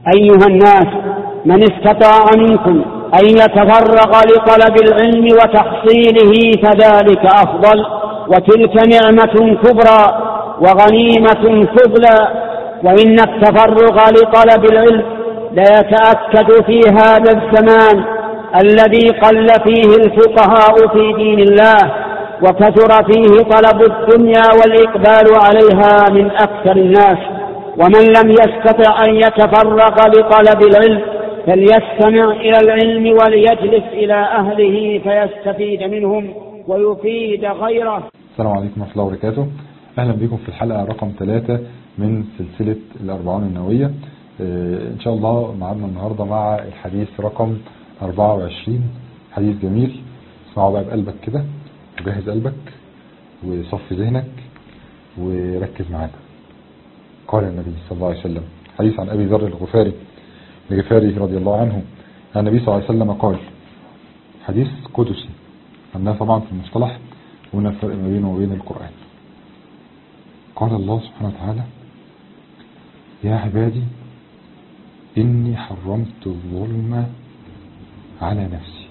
أيها الناس من استطاع منكم أن يتفرغ لطلب العلم وتحصيله فذلك أفضل وتلك نعمة كبرى وغنيمة فضلى وإن التفرغ لطلب العلم ليتأكد في هذا الزمان الذي قل فيه الفقهاء في دين الله وكثر فيه طلب الدنيا والإقبال عليها من أكثر الناس ومن لم يستطع أن يتفرغ لطلب العلم فليستمع إلى العلم وليجلس إلى أهله فيستفيد منهم ويفيد غيره السلام عليكم ورحمة الله وبركاته أهلا بكم في الحلقة رقم ثلاثة من سلسلة الأربعون النووية إن شاء الله معنا النهاردة مع الحديث رقم 24 حديث جميل اسمعوا بقى بقلبك كده وجهز قلبك وصفي ذهنك وركز معانا قال النبي صلى الله عليه وسلم حديث عن أبي ذر الغفاري الغفاري رضي الله عنه عن النبي صلى الله عليه وسلم قال حديث قدسي عندنا طبعا في المصطلح هنا الفرق ما بينه وبين القرآن قال الله سبحانه وتعالى يا عبادي إني حرمت الظلم على نفسي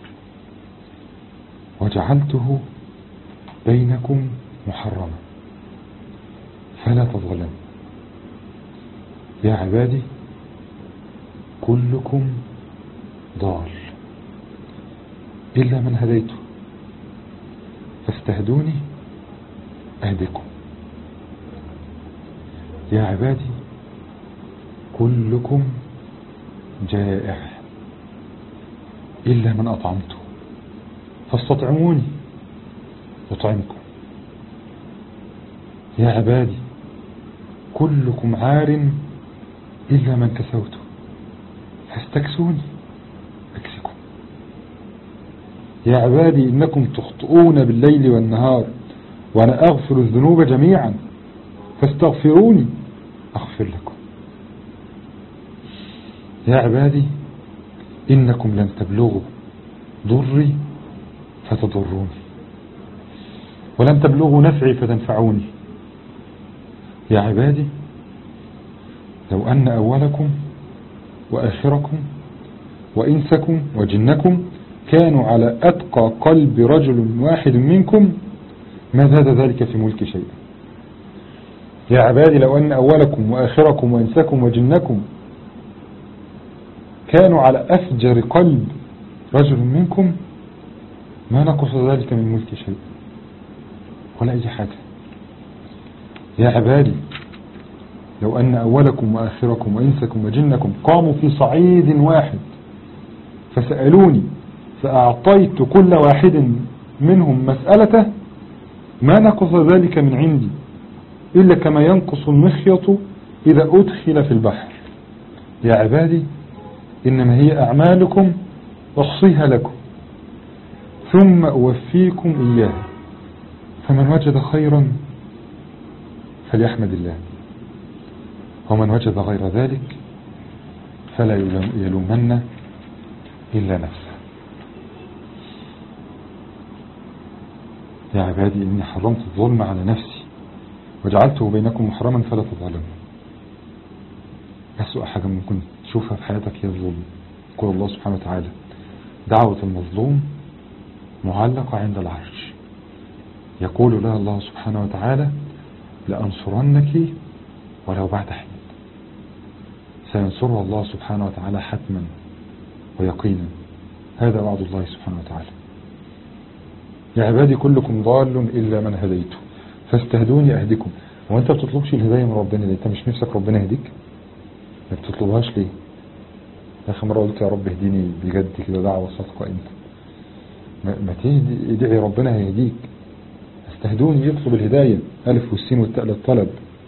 وجعلته بينكم محرما فلا تظلموا يا عبادي كلكم ضال إلا من هديته فاستهدوني أهدكم يا عبادي كلكم جائع إلا من أطعمته فاستطعموني أطعمكم يا عبادي كلكم عار إلا من كسوته فاستكسوني أكسكم يا عبادي إنكم تخطئون بالليل والنهار وأنا أغفر الذنوب جميعا فاستغفروني أغفر لكم يا عبادي إنكم لن تبلغوا ضري فتضروني ولن تبلغوا نفعي فتنفعوني يا عبادي لو أن أولكم وآخركم وإنسكم وجنكم كانوا على أتقى قلب رجل واحد منكم ما زاد ذلك في ملك شيئا يا عبادي لو أن أولكم وآخركم وإنسكم وجنكم كانوا على أفجر قلب رجل منكم ما نقص ذلك من ملك شيء ولا أي حاجة يا عبادي لو أن أولكم وآخركم وإنسكم وجنكم قاموا في صعيد واحد فسألوني فأعطيت كل واحد منهم مسألته ما نقص ذلك من عندي إلا كما ينقص المخيط إذا أدخل في البحر يا عبادي إنما هي أعمالكم أحصيها لكم ثم أوفيكم إياها فمن وجد خيرا فليحمد الله ومن وجد غير ذلك فلا يلومن إلا نفسه يا عبادي إني حرمت الظلم على نفسي وجعلته بينكم محرما فلا تظلموا أسوأ حاجة ممكن تشوفها في حياتك هي الظلم يقول الله سبحانه وتعالى دعوة المظلوم معلقة عند العرش يقول لها الله سبحانه وتعالى لأنصرنك ولو بعد حين سينصرها الله سبحانه وتعالى حتما ويقينا هذا وعد الله سبحانه وتعالى يا عبادي كلكم ضال إلا من هديته فاستهدوني أهدكم وانت بتطلبش الهداية من ربنا ليه انت مش نفسك ربنا يهديك ما بتطلبهاش ليه يا اخي مرة قلت يا رب اهديني بجد كده دعوة صادقة انت ما تهدي ادعي ربنا هيهديك استهدوني يطلب الهداية ألف والسين والتاء للطلب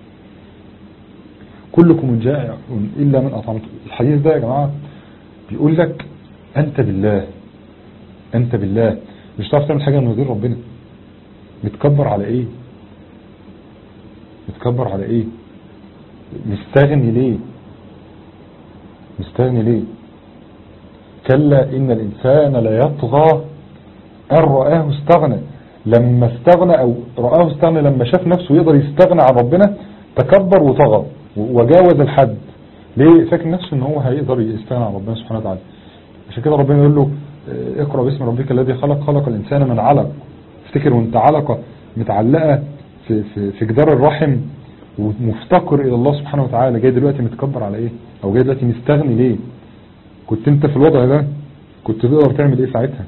كلكم جائع إلا من أطعمته الحديث ده يا جماعة بيقول لك أنت بالله أنت بالله مش هتعرف تعمل حاجة من غير ربنا متكبر على إيه متكبر على إيه مستغني ليه مستغني ليه كلا إن الإنسان ليطغى أن رآه استغنى لما استغنى أو رآه استغنى لما شاف نفسه يقدر يستغنى عن ربنا تكبر وطغى وجاوز الحد ليه فاكر نفسه ان هو هيقدر يستغنى عن ربنا سبحانه وتعالى عشان كده ربنا يقول له اه، اقرا باسم ربك الذي خلق خلق الانسان من علق افتكر وانت علقه متعلقه في في في جدار الرحم ومفتقر الى الله سبحانه وتعالى جاي دلوقتي متكبر على ايه او جاي دلوقتي مستغني ليه كنت انت في الوضع ده كنت تقدر تعمل ايه ساعتها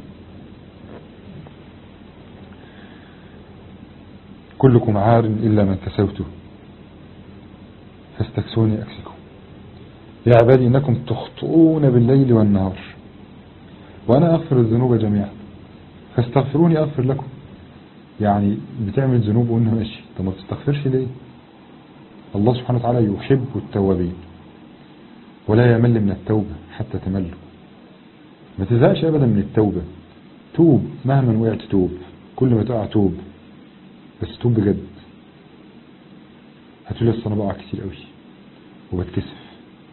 كلكم عار الا من كسوته فاستكسوني اكسكم يا عبادي انكم تخطئون بالليل والنهار وانا اغفر الذنوب جميعا فاستغفروني اغفر لكم يعني بتعمل ذنوب وانت ماشي طب ما تستغفرش ليه الله سبحانه وتعالى يحب التوابين ولا يمل من التوبة حتى تملوا ما تزهقش ابدا من التوبة توب مهما وقعت توب كل ما تقع توب بس توب بجد هتقول لي انا بقع كتير قوي وبتكسف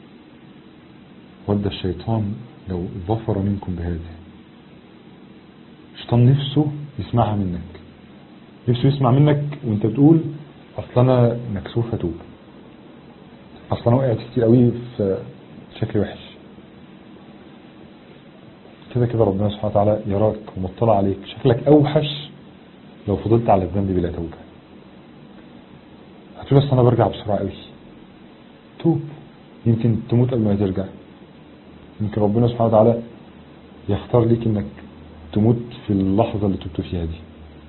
ود الشيطان لو ظفر منكم بهذا الشيطان نفسه يسمعها منك نفسه يسمع منك وانت بتقول اصل انا مكسوف اتوب اصل انا وقعت كتير قوي في شكل وحش كده كده ربنا سبحانه وتعالى يراك ومطلع عليك شكلك اوحش لو فضلت على الذنب بلا توبه هتقول اصل انا برجع بسرعه قوي توب يمكن تموت قبل ما ترجع يمكن ربنا سبحانه وتعالى يختار ليك انك تموت في اللحظه اللي تبت فيها دي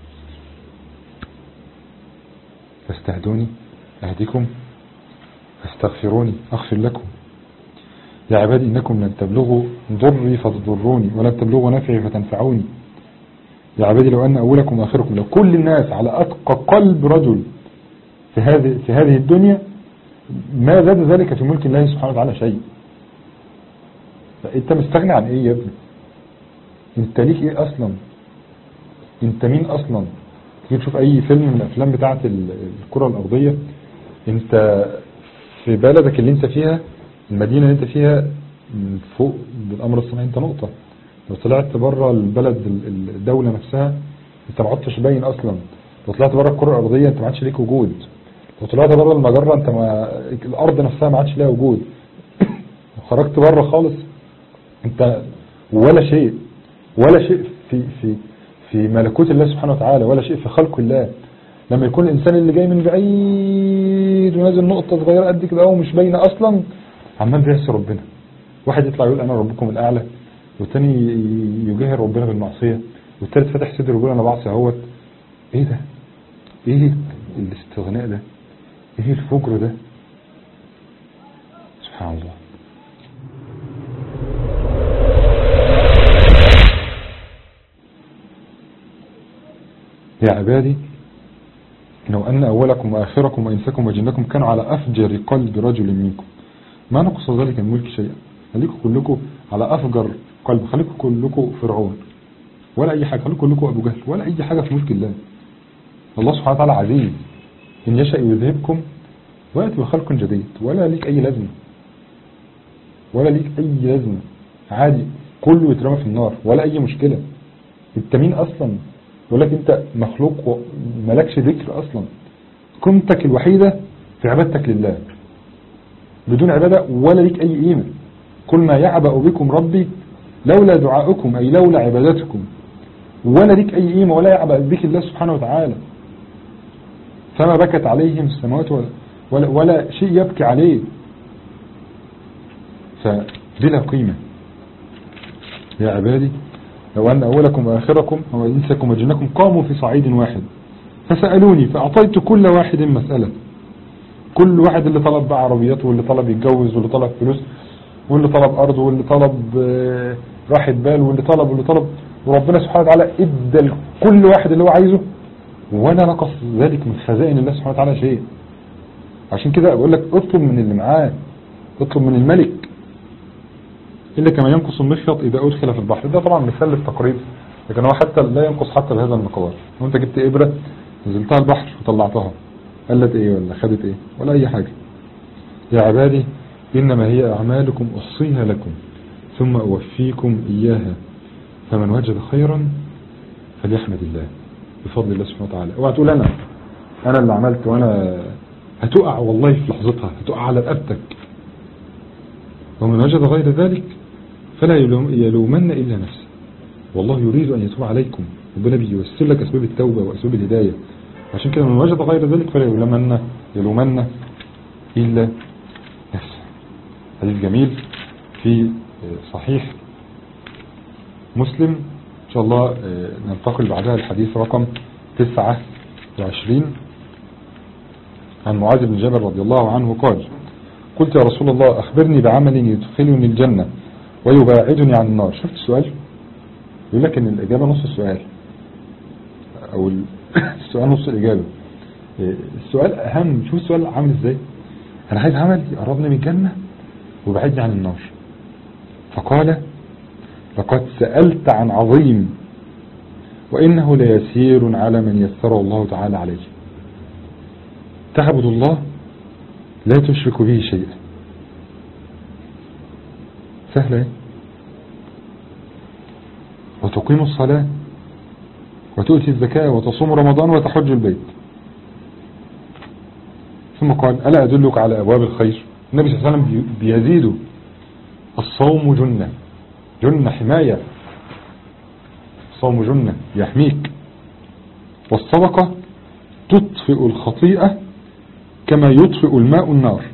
فاستهدوني اهدكم فاستغفروني اغفر لكم يا عبادي انكم لن تبلغوا ضري فتضروني ولن تبلغوا نفعي فتنفعوني يا عبادي لو ان اولكم واخركم لو كل الناس على اتقى قلب رجل في هذه في هذه الدنيا ما زاد ذلك في ملك الله سبحانه وتعالى شيء انت مستغني عن ايه يا ابني انت ليك ايه اصلا انت مين اصلا تيجي تشوف اي فيلم من الافلام بتاعه الكره الارضيه انت في بلدك اللي انت فيها المدينه اللي انت فيها من فوق بالامر الصناعي انت نقطه لو طلعت بره البلد الدوله نفسها انت ما عدتش باين اصلا لو طلعت بره الكره الارضيه انت ما عادش ليك وجود لو طلعت بره المجره انت ما الارض نفسها ما عادش ليها وجود خرجت بره خالص انت ولا شيء ولا شيء في في في ملكوت الله سبحانه وتعالى ولا شيء في خلق الله لما يكون الانسان اللي جاي من بعيد ونازل نقطه صغيره قد كده اهو مش باينه اصلا عمال بيعصي ربنا واحد يطلع يقول انا ربكم الاعلى والتاني يجاهر ربنا بالمعصيه والتالت فاتح صدره ويقول انا بعصي اهوت ايه ده ايه الاستغناء ده ايه الفجر ده سبحان الله يا عبادي لو أن أولكم وآخركم وإنسكم وجنكم كانوا على أفجر قلب رجل منكم ما نقص ذلك من ملك شيئا خليكم كلكم على أفجر قلب خليكم كلكم فرعون ولا أي حاجة خليكم كلكم أبو جهل ولا أي حاجة في ملك الله الله سبحانه وتعالى عزيز إن يشاء يذهبكم ويأتي بخلق جديد ولا ليك أي لازمة ولا ليك أي لازمة عادي كله يترمى في النار ولا أي مشكلة انت مين أصلا يقول لك انت مخلوق مالكش ذكر اصلا قيمتك الوحيدة في عبادتك لله بدون عبادة ولا ليك اي قيمة كل ما يعبأ بكم ربي لولا دعاؤكم اي لولا عبادتكم ولا ليك اي قيمة ولا يعبأ بك الله سبحانه وتعالى فما بكت عليهم السماوات ولا, ولا, ولا شيء يبكي عليه فبلا قيمة يا عبادي لو أن أولكم وآخركم وإنسكم وجنكم قاموا في صعيد واحد فسألوني فأعطيت كل واحد مسألة كل واحد اللي طلب بقى عربيات واللي طلب يتجوز واللي طلب فلوس واللي طلب أرض واللي طلب راحة بال واللي طلب واللي طلب وربنا سبحانه وتعالى ادى لكل واحد اللي هو عايزه ولا نقص ذلك من خزائن الله سبحانه وتعالى شيء عشان كده بقول لك اطلب من اللي معاه اطلب من الملك إلا كما ينقص المخيط إذا أدخل في البحر ده طبعا مثال للتقريب لكن هو حتى لا ينقص حتى بهذا المقدار لو أنت جبت إبرة نزلتها البحر وطلعتها قلت إيه ولا خدت إيه ولا أي حاجة يا عبادي إنما هي أعمالكم أحصيها لكم ثم أوفيكم إياها فمن وجد خيرا فليحمد الله بفضل الله سبحانه وتعالى اوعى تقول أنا أنا اللي عملت وأنا هتقع والله في لحظتها هتقع على رقبتك ومن وجد غير ذلك فلا يلوم يلومن إلا نفسه والله يريد أن يتوب عليكم ربنا بيوسر لك أسباب التوبة وأسباب الهداية عشان كده من وجد غير ذلك فلا يلومن يلومن إلا نفسه حديث جميل في صحيح مسلم إن شاء الله ننتقل بعدها الحديث رقم 29 عن معاذ بن جبل رضي الله عنه قال قلت يا رسول الله أخبرني بعمل يدخلني الجنة ويباعدني عن النار شفت السؤال يقول لك ان الإجابة نص السؤال أو السؤال نص الإجابة السؤال أهم شوف السؤال عامل إزاي أنا عايز عمل يقربني من الجنة ويبعدني عن النار فقال لقد سألت عن عظيم وإنه ليسير على من يسره الله تعالى عليه تعبد الله لا تشرك به شيئا سهلة وتقيم الصلاة وتؤتي الزكاة وتصوم رمضان وتحج البيت ثم قال ألا أدلك على أبواب الخير النبي صلى الله عليه وسلم بيزيد الصوم جنة جنة حماية الصوم جنة يحميك والصدقة تطفئ الخطيئة كما يطفئ الماء النار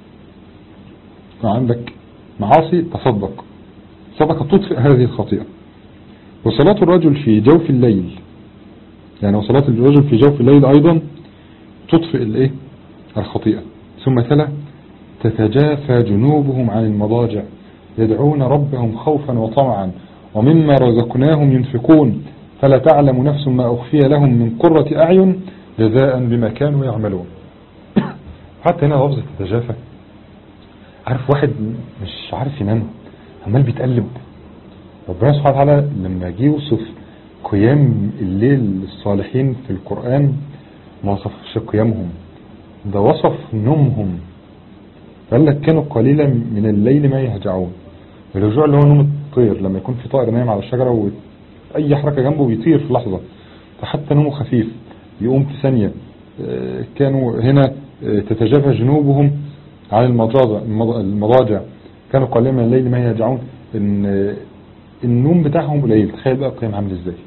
عندك معاصي تصدق صدقة تطفئ هذه الخطيئة وصلاة الرجل في جوف الليل يعني وصلاة الرجل في جوف الليل أيضا تطفئ الايه الخطيئة ثم تلا تتجافى جنوبهم عن المضاجع يدعون ربهم خوفا وطمعا ومما رزقناهم ينفقون فلا تعلم نفس ما أخفي لهم من قرة أعين جزاء بما كانوا يعملون حتى هنا لفظة تتجافى عارف واحد مش عارف ينام عمال بيتقلب ربنا سبحانه وتعالى لما جه يوصف قيام الليل للصالحين في القرآن ما وصفش قيامهم ده وصف نومهم قال لك كانوا قليلا من الليل ما يهجعون الرجوع اللي هو نوم الطير لما يكون في طائر نايم على الشجرة وأي حركة جنبه بيطير في لحظة فحتى نومه خفيف يقوم في ثانية كانوا هنا تتجافى جنوبهم عن المضاجع المضاجع كانوا قليلا من الليل ما يهجعون ان النوم بتاعهم قليل تخيل بقى القيام عامل ازاي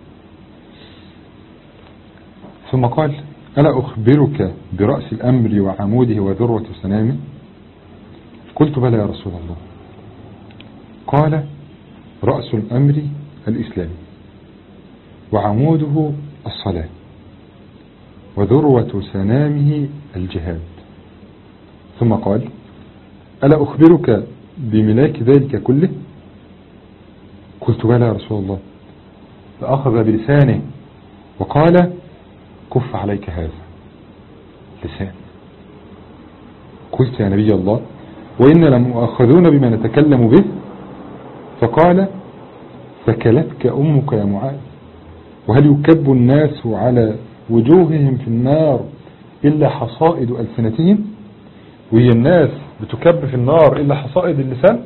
ثم قال ألا أخبرك برأس الأمر وعموده وذروة سنامه قلت بلى يا رسول الله قال رأس الأمر الإسلام وعموده الصلاة وذروة سنامه الجهاد ثم قال ألا أخبرك بملاك ذلك كله قلت بلى يا رسول الله فأخذ بلسانه وقال كف عليك هذا لسان قلت يا نبي الله وإن لمؤاخذون بما نتكلم به فقال فكلتك أمك يا معاذ وهل يكب الناس على وجوههم في النار إلا حصائد ألسنتهم وهي الناس بتكب في النار إلا حصائد اللسان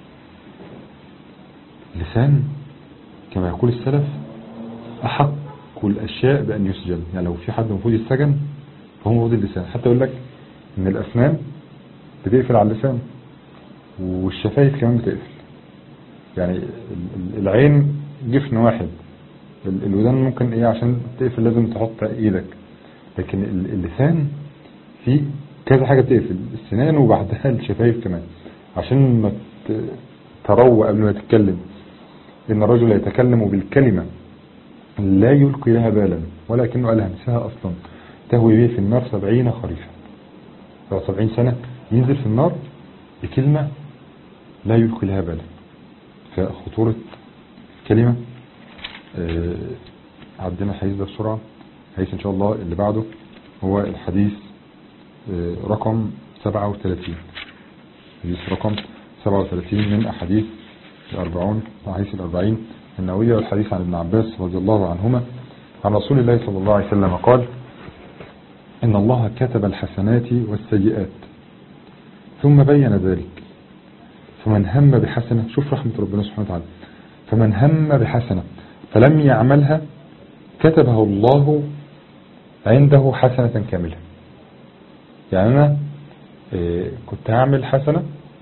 اللسان كما يقول السلف أحق الأشياء بأن يسجن يعني لو في حد المفروض يسجن فهو المفروض اللسان حتى يقول لك إن الأسنان بتقفل على اللسان والشفايف كمان بتقفل يعني العين جفن واحد الودان ممكن ايه عشان تقفل لازم تحط ايدك لكن اللسان فيه كذا حاجة بتقفل السنان وبعدها الشفايف كمان عشان ما تروى قبل ما تتكلم ان الرجل يتكلم بالكلمة لا يلقي لها بالا ولكنه قالها نساها اصلا تهوي به في النار سبعين خريفا لو سبعين سنة ينزل في النار بكلمة لا يلقي لها بالا فخطورة الكلمة آه عدنا الحديث ده بسرعة حديث ان شاء الله اللي بعده هو الحديث آه رقم 37 حديث رقم 37 من احاديث الاربعون احاديث الاربعين النووية والحديث عن ابن عباس رضي الله عنهما عن رسول الله صلى الله عليه وسلم قال ان الله كتب الحسنات والسيئات ثم بين ذلك فمن هم بحسنة شوف رحمة ربنا سبحانه وتعالى فمن هم بحسنة فلم يعملها كتبه الله عنده حسنة كاملة يعني أنا كنت هعمل حسنة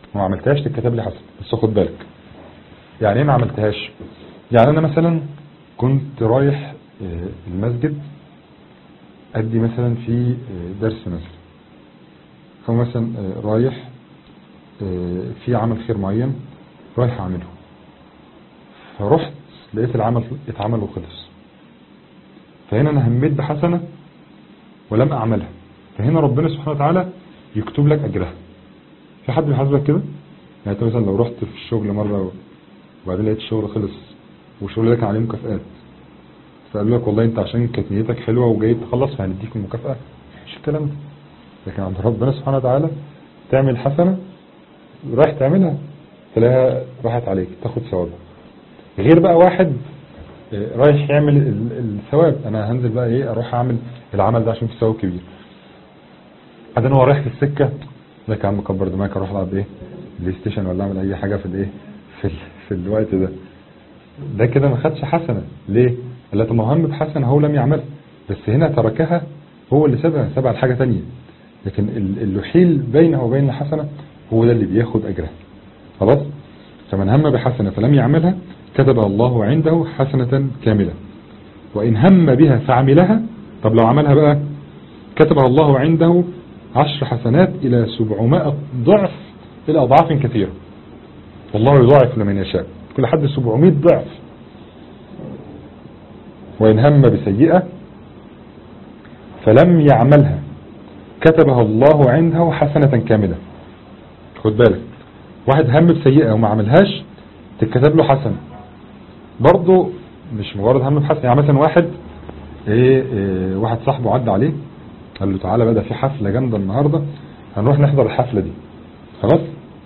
وما عملتهاش تتكتب لي حسنة بس خد بالك يعني ايه ما عملتهاش يعني انا مثلا كنت رايح آه، المسجد ادي مثلا في آه، درس مثلا او مثلا آه، رايح آه، في عمل خير معين رايح اعمله فرحت لقيت العمل اتعمل وخلص فهنا انا هميت بحسنة ولم اعملها فهنا ربنا سبحانه وتعالى يكتب لك اجرها في حد بيحاسبك كده يعني انت مثلا لو رحت في الشغل مرة وبعدين لقيت الشغل خلص والشغل ده كان عليه مكافآت فقالوا لك والله انت عشان كانت نيتك حلوة وجاي تخلص فهنديك المكافأة مش الكلام ده لكن عند ربنا سبحانه وتعالى تعمل حسنة رايح تعملها تلاقيها راحت عليك تاخد ثواب غير بقى واحد اه، رايح يعمل ال- الثواب انا هنزل بقى ايه اروح اعمل العمل ده عشان في ثواب كبير بعدين هو رايح في السكة لك يا عم كبر دماغك اروح العب ايه بلاي ستيشن ولا اعمل اي حاجة في الايه في, ال... في الوقت ده ده كده ما خدش حسنة ليه قال طب ما هو هم بحسنة هو لم يعمل بس هنا تركها هو اللي سابها سابها لحاجة تانية لكن ال- اللي يحيل بينه وبين الحسنة هو ده اللي بياخد أجرها خلاص فمن هم بحسنة فلم يعملها كتبها الله عنده حسنة كاملة وإن هم بها فعملها طب لو عملها بقى كتبها الله عنده عشر حسنات إلى سبعمائة ضعف إلى أضعاف كثيرة والله يضاعف لمن يشاء كل حد 700 ضعف وإن هم بسيئة فلم يعملها كتبها الله عنده حسنة كاملة خد بالك واحد هم بسيئة وما عملهاش تتكتب له حسنة برضه مش مجرد هم بحسنة يعني مثلا واحد ايه, إيه واحد صاحبه عدى عليه قال له تعالى بقى ده في حفلة جامدة النهاردة هنروح نحضر الحفلة دي خلاص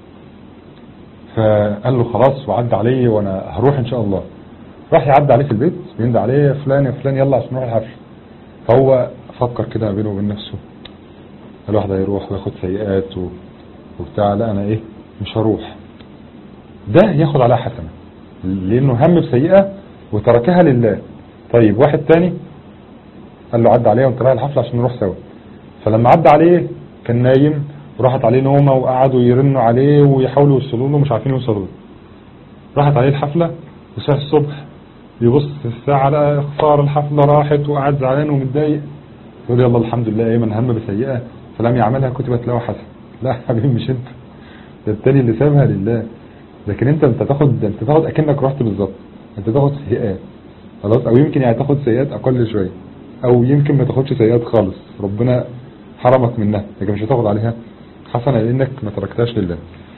فقال له خلاص وعدى عليه وانا هروح ان شاء الله راح يعدي عليه في البيت بيندى عليه يا فلان يا فلان يلا عشان نروح الحفله فهو فكر كده بينه وبين نفسه الواحد هيروح وياخد سيئات و... وبتاع لا انا ايه مش هروح ده ياخد عليها حسنه لانه هم بسيئه وتركها لله طيب واحد تاني قال له عدى عليه وانت رايح الحفله عشان نروح سوا فلما عدى عليه كان نايم وراحت عليه نومه وقعدوا يرنوا عليه ويحاولوا يوصلوا له مش عارفين يوصلوا له راحت عليه الحفله وصحي الصبح يبص في الساعة لقى خسارة الحفلة راحت وقعد زعلان ومتضايق يقول يلا الحمد لله ايه من هم بسيئة فلم يعملها كتبت له حسن لا يا حبيبي مش انت ده التاني اللي سابها لله لكن انت انت تاخد انت تاخد اكنك رحت بالظبط انت تاخد سيئات خلاص او يمكن يعني تاخد سيئات اقل شوية او يمكن ما تاخدش سيئات خالص ربنا حرمك منها لكن مش هتاخد عليها حسنة لانك ما تركتهاش لله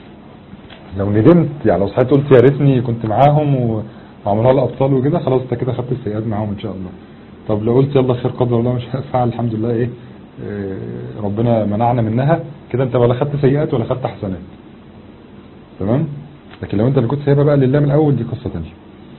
لو ندمت يعني لو صحيت قلت يا ريتني كنت معاهم و... وعملوها الابطال وكده خلاص انت كده خدت السيئات معاهم ان شاء الله طب لو قلت يلا خير قدر الله مش هفعل الحمد لله ايه آه، ربنا منعنا منها كده انت ولا خدت سيئات ولا خدت حسنات تمام لكن لو انت اللي كنت سايبها بقى لله من الاول دي قصة تانية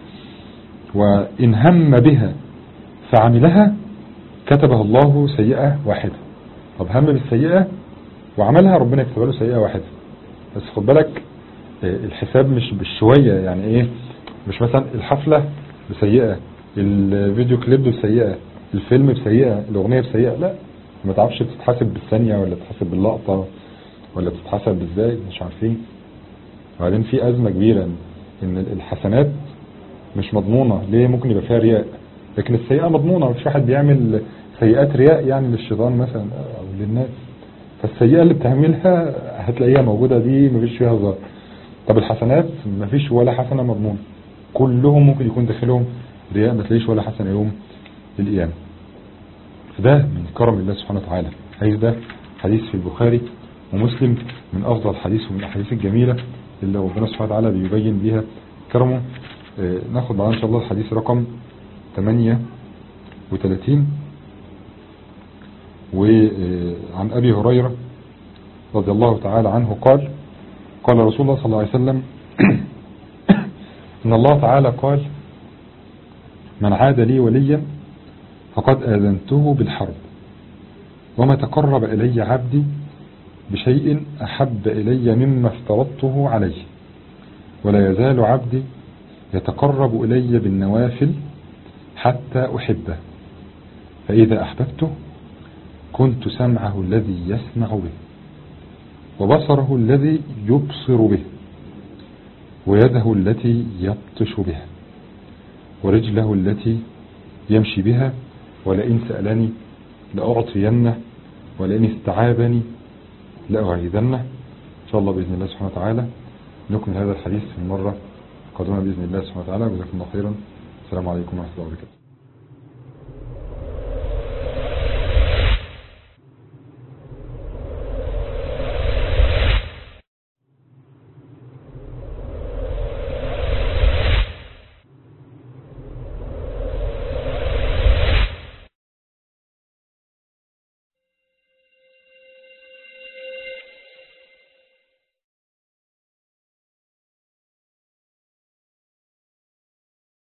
وان هم بها فعملها كتبها الله سيئة واحدة طب هم بالسيئة وعملها ربنا يكتب له سيئة واحدة بس خد بالك آه، الحساب مش بالشوية يعني ايه مش مثلا الحفلة بسيئة الفيديو كليب بسيئة الفيلم بسيئة الأغنية بسيئة لا ما تعرفش بتتحسب بالثانية ولا بتتحسب باللقطة ولا بتتحسب ازاي مش عارفين وبعدين في أزمة كبيرة إن الحسنات مش مضمونة ليه ممكن يبقى فيها رياء لكن السيئة مضمونة مش واحد بيعمل سيئات رياء يعني للشيطان مثلا أو للناس فالسيئة اللي بتعملها هتلاقيها موجودة دي مفيش فيها هزار طب الحسنات مفيش ولا حسنة مضمونة كلهم ممكن يكون داخلهم رياء ما تلاقيش ولا حسنة يوم القيامة فده من كرم الله سبحانه وتعالى حديث ده حديث في البخاري ومسلم من أفضل حديث ومن الأحاديث الجميلة اللي ربنا سبحانه وتعالى بيبين بيها كرمه آه، ناخد بعد إن شاء الله الحديث رقم 38 وعن أبي هريرة رضي الله تعالى عنه قال قال رسول الله صلى الله عليه وسلم إن الله تعالى قال من عاد لي وليا فقد آذنته بالحرب وما تقرب إلي عبدي بشيء أحب إلي مما افترضته عليه ولا يزال عبدي يتقرب إلي بالنوافل حتى أحبه فإذا أحببته كنت سمعه الذي يسمع به وبصره الذي يبصر به ويده التي يبطش بها ورجله التي يمشي بها ولئن سألني لأعطينه ولئن استعاذني لأعيذنه إن شاء الله بإذن الله سبحانه وتعالى نكمل هذا الحديث في المرة القادمة بإذن الله سبحانه وتعالى جزاكم الله خيرا السلام عليكم ورحمة الله وبركاته